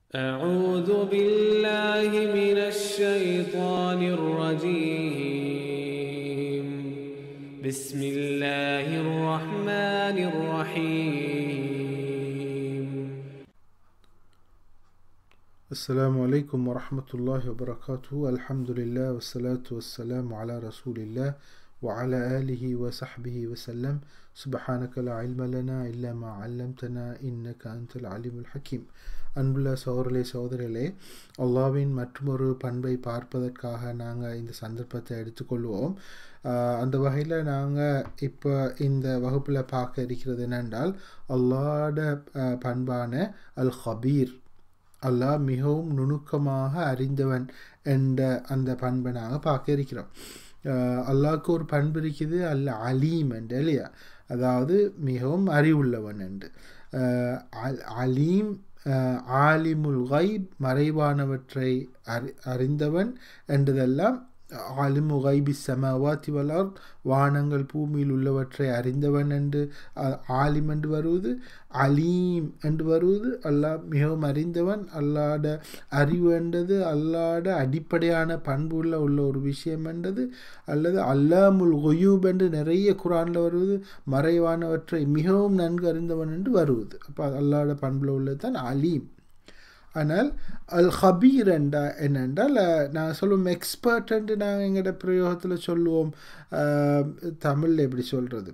أعوذ بالله من الشيطان الرجيم بسم الله الرحمن الرحيم السلام عليكم ورحمة الله وبركاته الحمد لله والصلاة والسلام على رسول الله وعلى آله وصحبه وسلم سبحانك لا علم لنا إلا ما علمتنا إنك أنت العليم الحكيم அன்புள்ள சகோதரர்களே சகோதரிகளே அல்லாவின் மற்றொரு பண்பை பார்ப்பதற்காக நாங்கள் இந்த சந்தர்ப்பத்தை எடுத்துக்கொள்வோம் ஆஹ் அந்த வகையில் நாங்கள் இப்போ இந்த வகுப்பில் பார்க்க இருக்கிறது என்னென்றால் அல்லாட ஆஹ் பண்பான அல் ஹபீர் அல்லாஹ் மிகவும் நுணுக்கமாக அறிந்தவன் என்ற அந்த பண்பை நாங்கள் பார்க்க இருக்கிறோம் ஆஹ் அல்லாஹ்க்கு ஒரு பண்பு இருக்குது அல்ல அலீம் என்று இல்லையா அதாவது மிகவும் அறிவுள்ளவன் என்று ஆஹ் அல் அலீம் ஆஹ் ஆலிமுல் கைப் மறைவானவற்றை அறி அறிந்தவன் என்றதெல்லாம் ஆலிமு கைபி சமவாத்தி வலார் வானங்கள் பூமியில் உள்ளவற்றை அறிந்தவன் என்று அ- ஆலிம் என்று வருவது அலீம் என்று வருவது அல்லாஹ் மிகவும் அறிந்தவன் அல்லாட அறிவு என்றது அல்லாட அடிப்படையான பண்புள்ள உள்ள ஒரு விஷயம் என்றது அல்லது அல்லாமுல் கொயூப் என்று நிறைய குரானில் வருவது மறைவானவற்றை மிகவும் நன்கு அறிந்தவன் என்று வருவது அப்போ அல்லாட பண்புல உள்ளது தான் அலீம் ஆனால் அல் ஹபீர் என்றா என்னென்றால் அஹ், நான் சொல்லுவோம் எக்ஸ்பர்ட் என்று நாங்கள் எங்களோட பிரயோகத்தில் சொல்லுவோம் அஹ், தமிழ்ல எப்படி சொல்கிறது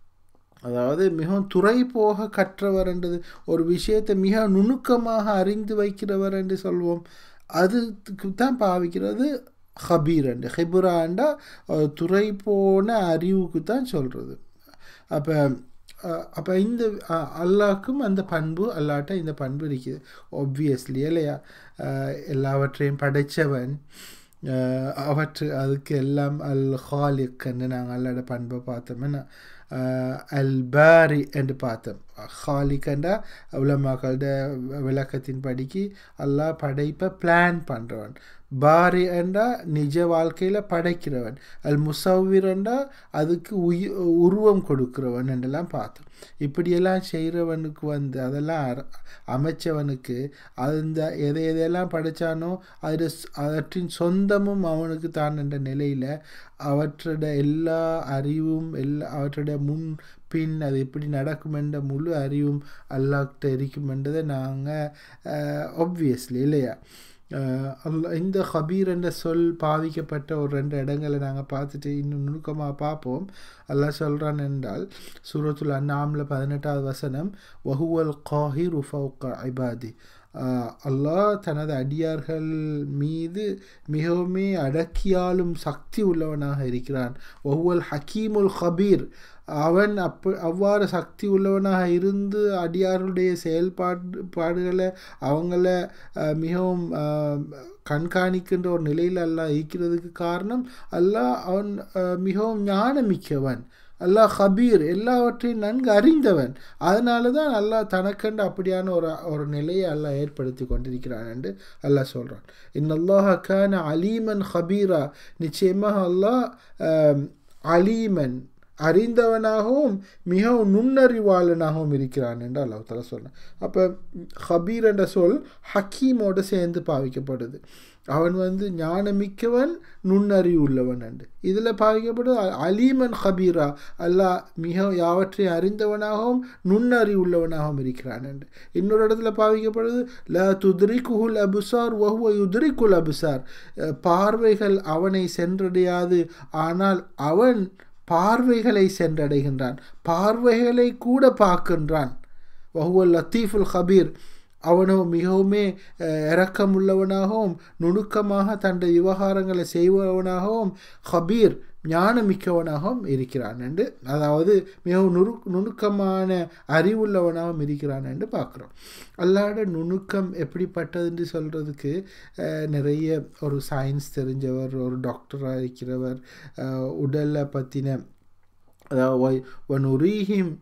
அதாவது மிகவும் துறை போக கற்றவர் என்றது ஒரு விஷயத்தை மிக நுணுக்கமாக அறிந்து வைக்கிறவர் என்று சொல்வோம் அதுக்கு தான் பாவிக்கிறது ஹபீர் என்று ஹிபுராண்டா அஹ், துறை போன அறிவுக்கு தான் சொல்கிறது அப்போ அப்போ இந்த அஹ், அல்லாஹ்க்கும் அந்த பண்பு அல்லாட்ட இந்த பண்பு இருக்குது ஒப்வியஸ்லி இல்லையா அஹ், எல்லாவற்றையும் படைச்சவன் அஹ், அவற்று அதுக்கு எல்லாம் அல் ஹாலிக் என்று நாங்கள் அல்லாட பண்பை பார்த்தோம்னா அஹ், அல் பாரி என்று பார்த்தோம் ஹாலிக்கண்டா உலமாக்களோட விளக்கத்தின் படிக்கு அல்லாஹ் படைப்பை பிளான் பண்ணுறவன் பாரி என்றா நிஜ வாழ்க்கையில் படைக்கிறவன் அல் முசவ்விர் என்றா அதுக்கு உயி உருவம் கொடுக்கிறவன் என்றெல்லாம் பார்த்தோம் இப்படியெல்லாம் செய்கிறவனுக்கு வந்து அதெல்லாம் அர- அமைச்சவனுக்கு அந்த எதை எதையெல்லாம் படைச்சானோ அது அவற்றின் சொந்தமும் அவனுக்கு தான் என்ற நிலையில் அவற்றோட எல்லா அறிவும் எல்லா அவற்றோட முன் பின் அது எப்படி நடக்கும் என்ற முழு அறிவும் அல்லாஹ்கிட்ட இருக்கும் என்றதை நாங்கள் ஒப்வியஸ்லி இல்லையா அஹ் அல்ல இந்த ஹபீர் என்ற சொல் பாவிக்கப்பட்ட ஒரு ரெண்டு இடங்களை நாங்கள் பார்த்துட்டு இன்னும் நுணுக்கமாக பார்ப்போம் அல்லாஹ் சொல்கிறான் என்றால் சூரத்துல் அன்னாமில் பதினெட்டாவது வசனம் வஹுவல் காஹிர் உஃபவுக ஐபாதி அஹ் அல்லாஹ் தனது அடியார்கள் மீது மிகவுமே அடக்கியாலும் சக்தி உள்ளவனாக இருக்கிறான் வஹுவல் ஹக்கீமுல் ஹபீர் அவன் அப்பு அவ்வாறு சக்தி உள்ளவனாக இருந்து அடியார்களுடைய செயல்பாடு பாடுகளை அவங்கள அஹ், மிகவும் அஹ், கண்காணிக்கின்ற ஒரு நிலையில் அல்லாஹ் இருக்கிறதுக்கு காரணம் அல்லாஹ் அவன் அஹ், மிகவும் ஞானமிக்கவன் அல்லாஹ் ஹபீர் எல்லாவற்றையும் நன்கு அறிந்தவன் அதனால தான் அல்லாஹ் தனக்கண்டு அப்படியான ஒரு ஒரு நிலையை அல்லாஹ் ஏற்படுத்தி கொண்டிருக்கிறான் என்று அல்லாஹ் சொல்கிறான் இன்னல்லாஹ கான அலீமன் ஹபீரா நிச்சயமாக அல்லாஹ் அஹ், அலீமன் அறிந்தவனாகவும் மிகவும் நுண்ணறிவாளனாகவும் இருக்கிறான் என்று அல்லாஹ் தலா சொல்கிறான் அப்போ ஹபீர் என்ற சொல் ஹக்கீமோடு சேர்ந்து பாவிக்கப்படுது அவன் வந்து ஞானமிக்கவன் நுண்ணறிவு உள்ளவன் என்று இதில் பாவிக்கப்படுது அ- அலீமன் ஹபீரா அல்லாஹ் மிக யாவற்றையும் அறிந்தவனாகவும் நுண்ணறிவு உள்ளவனாகவும் இருக்கிறான் என்று இன்னொரு இடத்துல பாவிக்கப்படுது ல துத்ரிகுல் அபுசார் வஹுவ யுத்ரிகுல் அபுசார் அஹ் பார்வைகள் அவனை சென்றடையாது ஆனால் அவன் பார்வைகளை சென்றடைகின்றான் பார்வைகளை கூட பார்க்கின்றான் வஹுவல் லத்தீஃபுல் ஹபீர் அவனோ மிகவுமே அஹ், இரக்கமுள்ளவனாகவும் நுணுக்கமாக தன்னுடைய விவகாரங்களை செய்பவனாகவும் ஹபீர் ஞானமிக்கவனாகவும் இருக்கிறான் என்று அதாவது மிகவும் நுரு நுணுக்கமான அறிவுள்ளவனாகவும் இருக்கிறான் என்று பார்க்குறோம் அல்லாட நுணுக்கம் எப்படிப்பட்டது என்று சொல்கிறதுக்கு நிறைய ஒரு சயின்ஸ் தெரிஞ்சவர் ஒரு டாக்டராக இருக்கிறவர் அஹ், உடலை பற்றின அதாவது வனுரீஹிம்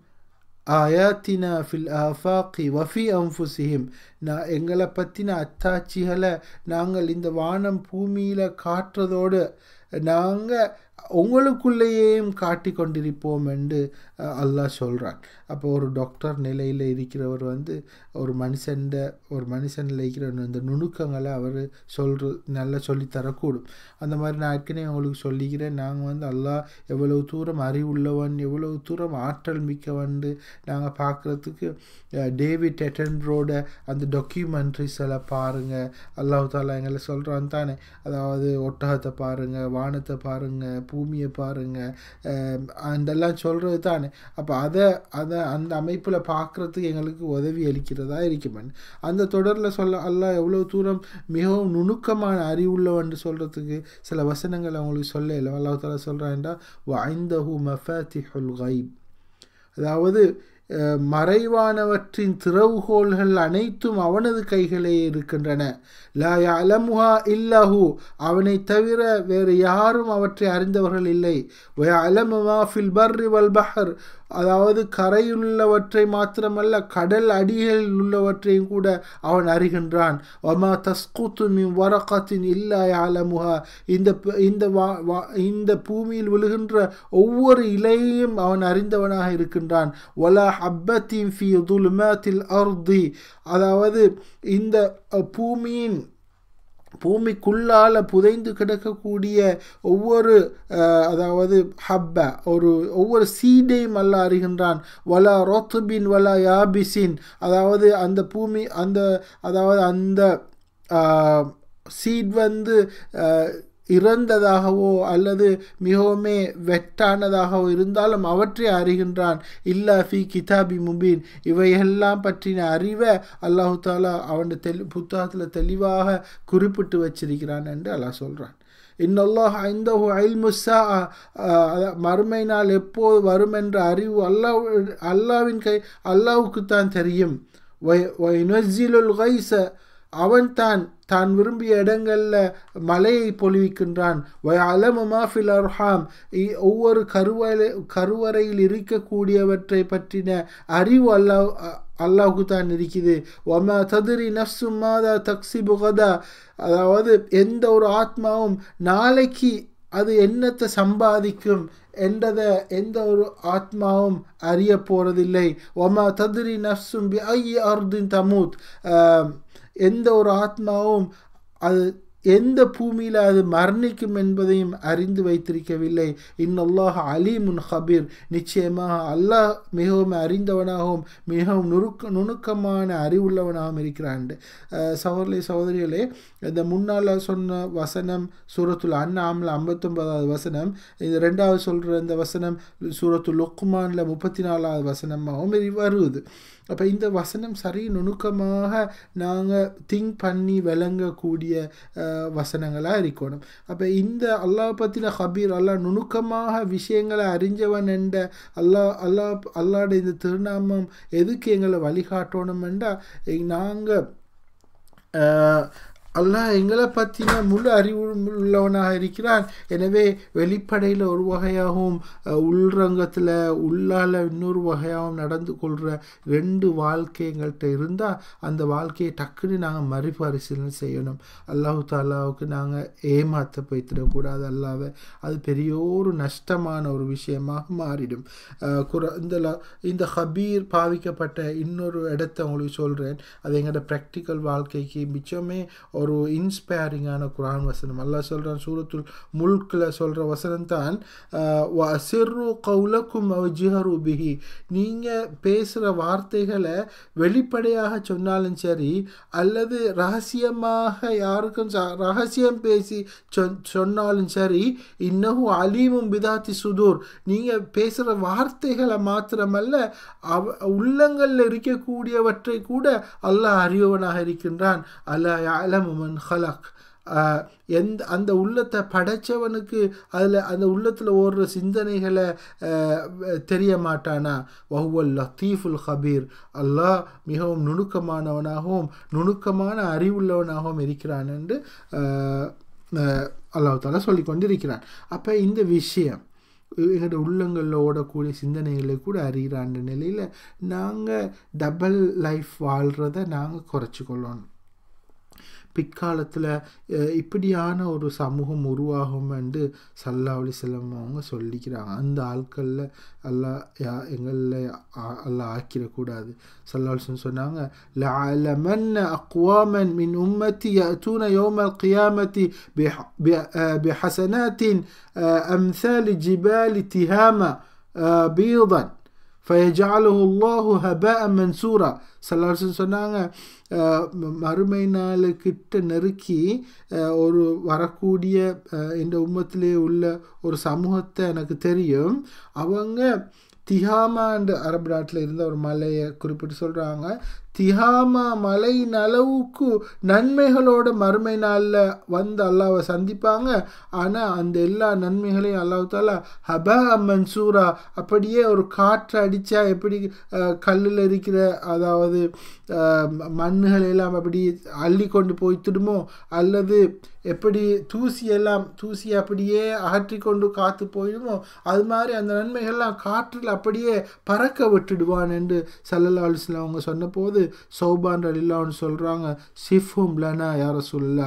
ஆயாத்தினா ஃபில் ஆஃபாக்கி வஃபி அம்ஃபுசிஹிம் நான் எங்களை பற்றின அத்தாட்சிகளை நாங்கள் இந்த வானம் பூமியில் காட்டுறதோடு நாங்கள் உங்களுக்குள்ளேயும் காட்டி கொண்டிருப்போம் என்று அஹ், அல்லாஹ் சொல்கிறான் அப்போ ஒரு டாக்டர் நிலையில் இருக்கிறவர் வந்து ஒரு மனுஷன்ட ஒரு மனுஷனில் இருக்கிற இந்த நுணுக்கங்களை அவர் சொல்ற நல்லா சொல்லி தரக்கூடும் அந்த மாதிரி நான் ஏற்கனவே உங்களுக்கு சொல்லிக்கிறேன் நாங்கள் வந்து அல்லாஹ் எவ்வளவு தூரம் அறிவுள்ளவன் எவ்வளவு தூரம் ஆற்றல் மிக்கவன் நாங்கள் பார்க்குறதுக்கு டேவிட் எட்டன்ரோட அந்த டாக்குமெண்ட்ரிஸ் எல்லாம் பாருங்கள் அல்லாஹ் தாலா எங்களை சொல்கிறான் தானே அதாவது ஒட்டகத்தை பாருங்கள் வானத்தை பாருங்கள் பூமியை பாருங்கள் அதெல்லாம் சொல்கிறது தானே அப்போ அதை அதை அந்த அமைப்பில் பார்க்குறதுக்கு எங்களுக்கு உதவி அளிக்கிறதா இருக்குமன் அந்த தொடரில் சொல்ல அல்லாஹ் எவ்வளோ தூரம் மிகவும் நுணுக்கமான அறிவுள்ளவன் சொல்கிறதுக்கு சில வசனங்கள் அவங்களுக்கு சொல்ல இல்லை அல்லாஹ் தாலா சொல்கிறான்டா வாய்ந்தஹு மஃபத்திஹுல் கைப் அதாவது அஹ், மறைவானவற்றின் திறவுகோள்கள் அனைத்தும் அவனது கைகளே இருக்கின்றன லா யலமுஹா இல்லஹு அவனை தவிர வேறு யாரும் அவற்றை அறிந்தவர்கள் இல்லை வயலமு மா ஃபில் பர்ரி வல் பஹர் அதாவது கரையுள்ளவற்றை மாத்திரமல்ல கடல் அடிகளில் உள்ளவற்றையும் கூட அவன் அறிகின்றான் ஒமா தஸ்குத்து மின் வரகத்தின் இல்லா யாலமுஹா இந்த ப- இந்த வா- வா- இந்த பூமியில் விழுகின்ற ஒவ்வொரு இலையையும் அவன் அறிந்தவனாக இருக்கின்றான் ஒலா ஹப்பத்தின் ஃபி துலுமாத்தில் அர்தி அதாவது இந்த அஹ், பூமியின் பூமிக்குள்ளால புதைந்து கிடக்கக்கூடிய ஒவ்வொரு அஹ், அதாவது ஹப்ப ஒரு ஒவ்வொரு சீடையும் அல்ல அறிகின்றான் வலா ரொத்துபின் வலா யாபிசின் அதாவது அந்த பூமி அந்த அதாவது அந்த சீட் வந்து அஹ், இறந்ததாகவோ அல்லது மிகவுமே வெட்டானதாகவோ இருந்தாலும் அவற்றை அறிகின்றான் இல்லா ஃபி கிதாபி முபீன் இவையெல்லாம் பற்றின அறிவை அல்லாஹு தாலா அவன் தெளி புத்தகத்தில் தெளிவாக குறிப்பிட்டு வச்சிருக்கிறான் என்று அல்லாஹ் சொல்கிறான் இன்னல்லாஹ் ஐந்தஹு ஐல்முஸ்ஸா மறுமை நாள் எப்போது வரும் என்ற அறிவு அல்லாஹ் அல்லாவின் கை அல்லாவுக்கு தான் தெரியும் நொஸ்ஸிலுல் கைச அவன் தான் தான் விரும்பிய இடங்களில் மலையை பொழிவிக்கின்றான் வயலமு மாஃபில் அர்ஹாம் இ- ஒவ்வொரு கருவறை கருவறையில் இருக்கக்கூடியவற்றை பற்றின அறிவு அல்லாஹ் அ- அல்லாஹுக்கு தான் இருக்குது ஒம ததிரி நஃப்சு மாதா தக்ஸி புகதா அதாவது எந்த ஒரு ஆத்மாவும் நாளைக்கு அது என்னத்தை சம்பாதிக்கும் என்றதை எந்த ஒரு ஆத்மாவும் அறிய போறதில்லை ஒமா ததிரி நஃப்சும் பி ஐ அர்தின் தமூத் ஆம், எந்த ஒரு ஆத்மாவும் அது எந்த பூமியில் அது மரணிக்கும் என்பதையும் அறிந்து வைத்திருக்கவில்லை இன்னல்லாஹ் அலீமுன் ஹபீர் நிச்சயமாக அல்லாஹ் மிகவும் அறிந்தவனாகவும் மிகவும் நுணுக்க நுணுக்கமான அறிவுள்ளவனாகவும் இருக்கிறான் அஹ் சகோதரி சகோதரிகளே இந்த முன்னால் சொன்ன வசனம் சூரத்துல் அண்ணாமில் ஐம்பத்தொன்பதாவது வசனம் இந்த ரெண்டாவது சொல்கிற இந்த வசனம் சூரத்துல் லுக்மானில் முப்பத்தி நாலாவது வசனமாகவும் இது வருது அப்போ இந்த வசனம் சரி நுணுக்கமாக நாங்கள் திங்க் பண்ணி விளங்கக்கூடிய வசனங்களாக இருக்கணும் அப்போ இந்த அல்லாஹ் பற்றின ஹபீர் அல்லாஹ் நுணுக்கமாக விஷயங்களை அறிஞ்சவன் என்ற அல்லாஹ் அல்லாஹ் அல்லாட இந்த திருநாமம் எதுக்கு எங்களை வழிகாட்டணும் என்றால் நாங்கள் அல்லாஹ் எங்களை பற்றின முழு அறிவு உள்ளவனாக இருக்கிறான் எனவே வெளிப்படையில் ஒரு வகையாகவும் அஹ், உள்ரங்கத்தில் உள்ளால இன்னொரு வகையாகவும் நடந்து கொள்கிற ரெண்டு வாழ்க்கை எங்கள்கிட்ட இருந்தால் அந்த வாழ்க்கையை டக்குன்னு நாங்கள் மறுபரிசீலனை செய்யணும் அல்லாஹு தாலாவுக்கு நாங்கள் ஏமாற்ற போய்த்திடக்கூடாது அல்லாவை அது பெரிய ஒரு நஷ்டமான ஒரு விஷயமாக மாறிடும் அஹ், குர இந்த ல- இந்த ஹபீர் பாவிக்கப்பட்ட இன்னொரு இடத்த உங்களுக்கு சொல்கிறேன் அது எங்களோட ப்ராக்டிக்கல் வாழ்க்கைக்கு மிச்சமே ஒரு இன்ஸ்பைரிங்கான குரான் வசனம் அல்லாஹ் சொல்கிறான் சூரத்துல் முல்கில் சொல்கிற வசனம் தான் சிறு கவுலக்கும் ஜிஹரு பிஹி நீங்கள் பேசுகிற வார்த்தைகளை வெளிப்படையாக சொன்னாலும் சரி அல்லது ரகசியமாக யாருக்கும் ச- ரகசியம் பேசி சொ- சொன்னாலும் சரி இன்னமும் அலீமும் பிதாத்தி சுதூர் நீங்கள் பேசுகிற வார்த்தைகளை மாத்திரமல்ல அவ உள்ளங்களில் இருக்கக்கூடியவற்றை கூட அல்லாஹ் அறியவனாக இருக்கின்றான் அல்லாஹ் அலமுமன் ஹலக் ஆஹ் எந்த அந்த உள்ளத்தை படைச்சவனுக்கு அதில் அந்த உள்ளத்தில் ஓடுற சிந்தனைகளை ஆஹ் தெரிய மாட்டானா வஹுவல் லத்தீஃபுல் ஹபீர் அல்லாஹ் மிகவும் நுணுக்கமானவனாகவும் நுணுக்கமான அறிவுள்ளவனாகவும் இருக்கிறான் என்று ஆஹ் ஆஹ் அல்லாஹ் தாலா சொல்லி கொண்டிருக்கிறான் அப்போ இந்த விஷயம் எங்களோட உள்ளங்களில் ஓடக்கூடிய சிந்தனைகளை கூட அறிகிறான்ற நிலையில் நாங்கள் டபுள் லைஃப் வாழ்கிறத நாங்கள் குறைச்சி கொள்ளணும் பிற்காலத்தில் இப்படியான ஒரு சமூகம் உருவாகும் என்று சல்லா அலிசல்லம் அவங்க சொல்லிக்கிறாங்க அந்த ஆட்களில் அல்லா யா எங்களில் அல்லா ஆக்கிடக்கூடாது சல்லா அலிஸ்லம் சொன்னாங்க لعلمن أقواما من أمتي يأتون يوم القيامة بحسنات أمثال جبال تهامة بيضا فيجعله الله هباء منثورا சல்லாசன் சொன்னாங்க மறுமை நாள் கிட்ட நெருக்கி ஒரு வரக்கூடிய இந்த உம்மத்திலே உள்ள ஒரு சமூகத்தை எனக்கு தெரியும் அவங்க திஹாமான்ற அரபு நாட்டில் இருந்த ஒரு மலையை குறிப்பிட்டு சொல்கிறாங்க திஹாமா மலையின் அளவுக்கு நன்மைகளோட மறுமை நாளில் வந்து அல்லாவை சந்திப்பாங்க ஆனால் அந்த எல்லா நன்மைகளையும் அல்லாஹ் தாலா ஹபா மன்சூரா அப்படியே ஒரு காற்று அடித்தா எப்படி கல்லில் இருக்கிற அதாவது மண்ணுகள் எல்லாம் அப்படி அள்ளி கொண்டு போய்த்துடுமோ அல்லது எப்படி தூசி எல்லாம் தூசி அப்படியே அகற்றி கொண்டு காத்து போயிடுமோ அது மாதிரி அந்த நன்மைகள்லாம் காற்றில் அப்படியே பறக்க விட்டுடுவான் என்று சல்லல்லா அலிஸ்லாம் அவங்க சொன்னபோது சௌபான் அலில்லான்னு சொல்கிறாங்க சிஃபும் லனா யார சொல்லா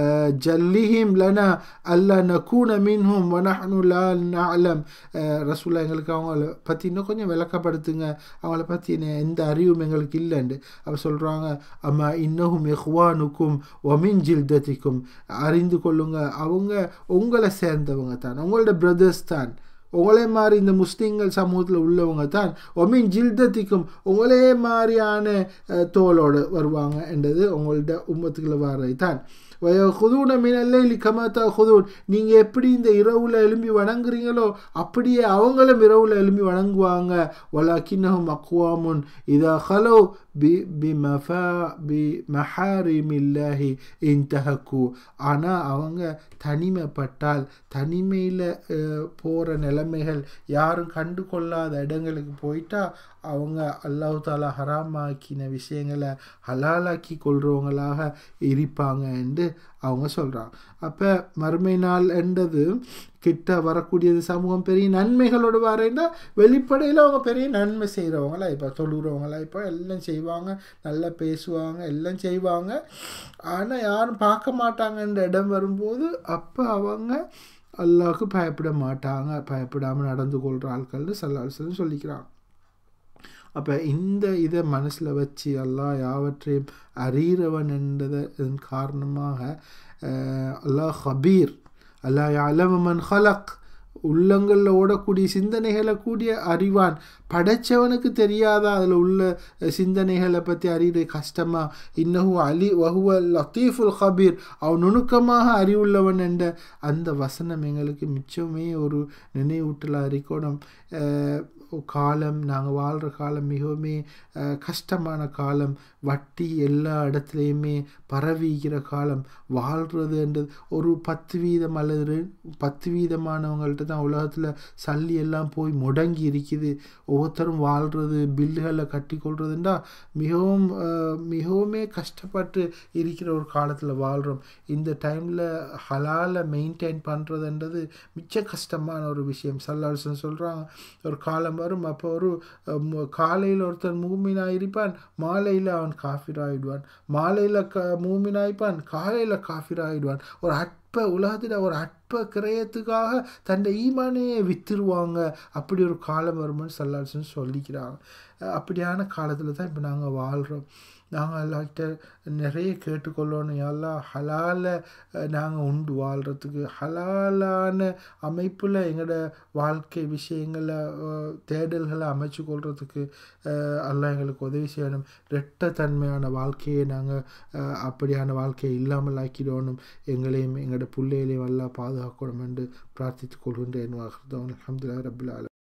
ஜல்லிஹிம் லனா அல்லா நகூன மின்ஹும் வனஹனு லா நலம் ரசூல்லா எங்களுக்கு அவங்கள பற்றி இன்னும் கொஞ்சம் விளக்கப்படுத்துங்க அவங்கள பற்றி எந்த அறிவும் எங்களுக்கு இல்லைண்டு அப்போ சொல்கிறாங்க அம்மா இன்னும் எஹ்வானுக்கும் ஒமின் ஜில்தத்திக்கும் அறிந்து கொள்ளுங்க அவங்க உங்களை சேர்ந்தவங்க தான் உங்களோட பிரதர்ஸ் தான் உங்களே மாதிரி இந்த முஸ்லீம்கள் சமூகத்தில் உள்ளவங்க தான் ஒமின் ஜில்தத்திக்கும் உங்களே மாதிரியான தோலோடு வருவாங்க என்றது உங்கள்ட உம்மத்துக்குள்ள வர்றது தான் ஹுதூன மினல்லைலி கமத்தா ஹுதூன் நீங்கள் எப்படி இந்த இரவில் எழும்பி வணங்குறீங்களோ அப்படியே அவங்களும் இரவில் எழும்பி வணங்குவாங்க வலா கிண்ணகும் அக்வாமுன் இதா ஹலோ பி பி மஃபா பி மஹாரிமில்லாஹி இன்தஹக்கு ஆனால் அவங்க தனிமைப்பட்டால் தனிமையில் போகிற நிலைமைகள் யாரும் கண்டு கொள்ளாத இடங்களுக்கு போயிட்டா அவங்க அல்லாஹு தாலா ஹராமாக்கின விஷயங்களை ஹலாலாக்கி கொள்றவங்களாக இருப்பாங்க என்று அவங்க சொல்கிறாங்க அப்போ மறுமை நாள் என்றது கிட்ட வரக்கூடியது சமூகம் பெரிய நன்மைகளோடு வரேன்னா வெளிப்படையில் அவங்க பெரிய நன்மை செய்கிறவங்களா இப்போ தொழுகிறவங்களா இப்போ எல்லாம் செய்வாங்க நல்லா பேசுவாங்க எல்லாம் செய்வாங்க ஆனால் யாரும் பார்க்க மாட்டாங்கன்ற இடம் வரும்போது அப்போ அவங்க அல்லாவுக்கு பயப்பட மாட்டாங்க பயப்படாமல் நடந்து கொள்கிற ஆட்கள்னு சல்லாசலம் சொல்லிக்கிறாங்க அப்போ இந்த இதை மனசில் வச்சு அல்லாஹ் யாவற்றையும் அறிகிறவன் என்றதன் காரணமாக அல்லாஹ் ஹபீர் அல்லாஹ் அலமன் ஹலக் உள்ளங்களில் ஓடக்கூடிய சிந்தனைகளை கூடிய அறிவான் படைச்சவனுக்கு தெரியாத அதில் உள்ள சிந்தனைகளை பற்றி அறிகிற கஷ்டமா இன்னஹு அலி வஹுவ லத்தீஃபுல் ஹபீர் அவன் நுணுக்கமாக அறிவுள்ளவன் என்ற அந்த வசனம் எங்களுக்கு மிச்சமே ஒரு நினைவூட்டலாக இருக்கணும் காலம் நாங்கள் வாழ்கிற காலம் மிகவுமே கஷ்டமான காலம் வட்டி எல்லா இடத்துலையுமே பரவிக்கிற காலம் வாழ்கிறதுன்றது ஒரு பத்து வீதம் அல்லது பத்து வீதமானவங்கள்ட்ட தான் உலகத்தில் சல்லி எல்லாம் போய் முடங்கி இருக்குது ஒவ்வொருத்தரும் வாழ்கிறது பில்லுகளை கட்டி கொள்றதுண்டா மிகவும் மிகவுமே கஷ்டப்பட்டு இருக்கிற ஒரு காலத்தில் வாழ்கிறோம் இந்த டைமில் ஹலாலை மெயின்டைன் பண்ணுறதுன்றது மிச்ச கஷ்டமான ஒரு விஷயம் சல்லாசன் சொல்கிறாங்க ஒரு காலம் வரும் அப்போ ஒரு காலையில் ஒருத்தன் மூமினாக இருப்பான் மாலையில் அவன் காஃபிர் ஆகிடுவான் மாலையில் க மூமினாய்ப்பான் காலையில் காஃபிர் ஆகிடுவான் ஒரு அற்ப உலகத்தில் ஒரு அற்ப கிரயத்துக்காக தன் ஈமானையே வித்துருவாங்க அப்படி ஒரு காலம் வரும்னு சல்லாசன் சொல்லிக்கிறாங்க அப்படியான காலத்தில் தான் இப்போ நாங்கள் வாழ்கிறோம் நாங்கள் எல்லார்கிட்ட நிறைய கேட்டுக்கொள்ளணும் எல்லாம் ஹலால நாங்கள் உண்டு வாழ்கிறதுக்கு ஹலாலான அமைப்பில் எங்களோட வாழ்க்கை விஷயங்களை தேடல்களை அமைச்சு கொள்றதுக்கு எல்லாம் எங்களுக்கு உதவி செய்யணும் ரெட்டத்தன்மையான வாழ்க்கையை நாங்கள் அப்படியான வாழ்க்கையை இல்லாமல் ஆக்கிடணும் எங்களையும் எங்களோட பிள்ளைகளையும் எல்லாம் பாதுகாக்கணும் என்று பிரார்த்தித்துக் கொள்கின்றேன் அஹமதுல்லா ரபுல்லா